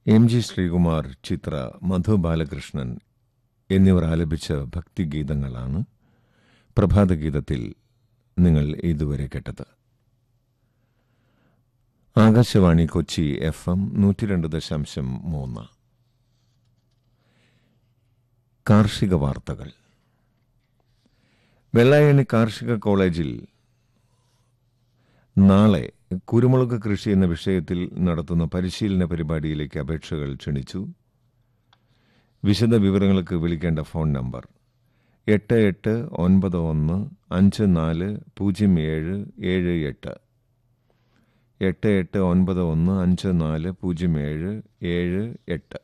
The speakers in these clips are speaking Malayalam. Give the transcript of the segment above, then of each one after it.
എം ജി ശ്രീകുമാർ ചിത്ര മധു ബാലകൃഷ്ണൻ എന്നിവർ ആലപിച്ച ഭക്തിഗീതങ്ങളാണ് പ്രഭാതഗീതത്തിൽ നിങ്ങൾ ഇതുവരെ കേട്ടത് ആകാശവാണി കൊച്ചി എഫ് എം നൂറ്റി രണ്ട് ദശാംശം മൂന്ന് കാർഷിക വാർത്തകൾ വെള്ളായണി കാർഷിക കോളേജിൽ നാളെ കുരുമുളക് കൃഷി എന്ന വിഷയത്തിൽ നടത്തുന്ന പരിശീലന പരിപാടിയിലേക്ക് അപേക്ഷകൾ ക്ഷണിച്ചു വിശദ വിവരങ്ങൾക്ക് വിളിക്കേണ്ട ഫോൺ നമ്പർ എട്ട് എട്ട് ഒൻപത് ഒന്ന് അഞ്ച് നാല് പൂജ്യം ഏഴ് ഏഴ് എട്ട് എട്ട് എട്ട് ഒൻപത് ഒന്ന് അഞ്ച് നാല് പൂജ്യം ഏഴ് ഏഴ് എട്ട്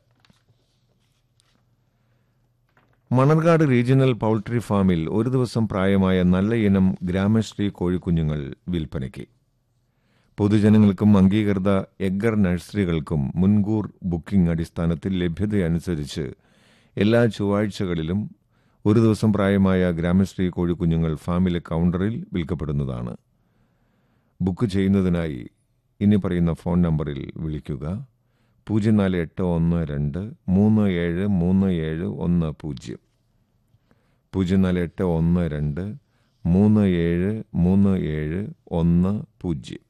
മണർകാട് റീജിയണൽ പൗൾട്രി ഫാമിൽ ഒരു ദിവസം പ്രായമായ നല്ല ഇനം ഗ്രാമശ്രീ കോഴിക്കുഞ്ഞുങ്ങൾ വിൽപ്പനയ്ക്ക് പൊതുജനങ്ങൾക്കും അംഗീകൃത എഗ്ഗർ നഴ്സറികൾക്കും മുൻകൂർ ബുക്കിംഗ് അടിസ്ഥാനത്തിൽ ലഭ്യതയനുസരിച്ച് എല്ലാ ചൊവ്വാഴ്ചകളിലും ഒരു ദിവസം പ്രായമായ ഗ്രാമശ്രീ കോഴിക്കുഞ്ഞുങ്ങൾ ഫാമിലെ കൗണ്ടറിൽ വിൽക്കപ്പെടുന്നതാണ് ബുക്ക് ചെയ്യുന്നതിനായി ഇനി പറയുന്ന ഫോൺ നമ്പറിൽ വിളിക്കുക പൂജ്യം നാല് എട്ട് ഒന്ന് രണ്ട് മൂന്ന് ഏഴ് മൂന്ന് ഏഴ് ഒന്ന് പൂജ്യം പൂജ്യം നാല് എട്ട് ഒന്ന് രണ്ട് മൂന്ന് ഏഴ് മൂന്ന് ഏഴ് ഒന്ന് പൂജ്യം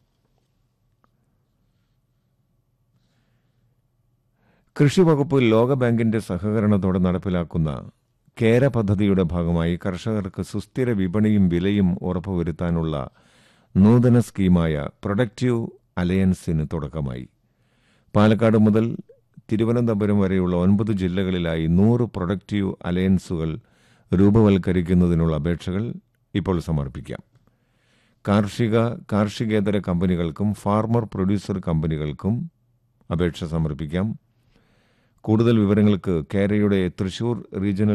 കൃഷി വകുപ്പ് ലോകബാങ്കിന്റെ സഹകരണത്തോടെ നടപ്പിലാക്കുന്ന കേര പദ്ധതിയുടെ ഭാഗമായി കർഷകർക്ക് സുസ്ഥിര വിപണിയും വിലയും ഉറപ്പുവരുത്താനുള്ള നൂതന സ്കീമായ പ്രൊഡക്റ്റീവ് അലയൻസിന് തുടക്കമായി പാലക്കാട് മുതൽ തിരുവനന്തപുരം വരെയുള്ള ഒൻപത് ജില്ലകളിലായി നൂറ് പ്രൊഡക്റ്റീവ് അലയൻസുകൾ രൂപവൽക്കരിക്കുന്നതിനുള്ള അപേക്ഷകൾ ഇപ്പോൾ സമർപ്പിക്കാം കാർഷിക കാർഷികേതര കമ്പനികൾക്കും ഫാർമർ പ്രൊഡ്യൂസർ കമ്പനികൾക്കും അപേക്ഷ സമർപ്പിക്കാം കൂടുതൽ വിവരങ്ങൾക്ക് കേരയുടെ തൃശൂർ റീജിയണൽ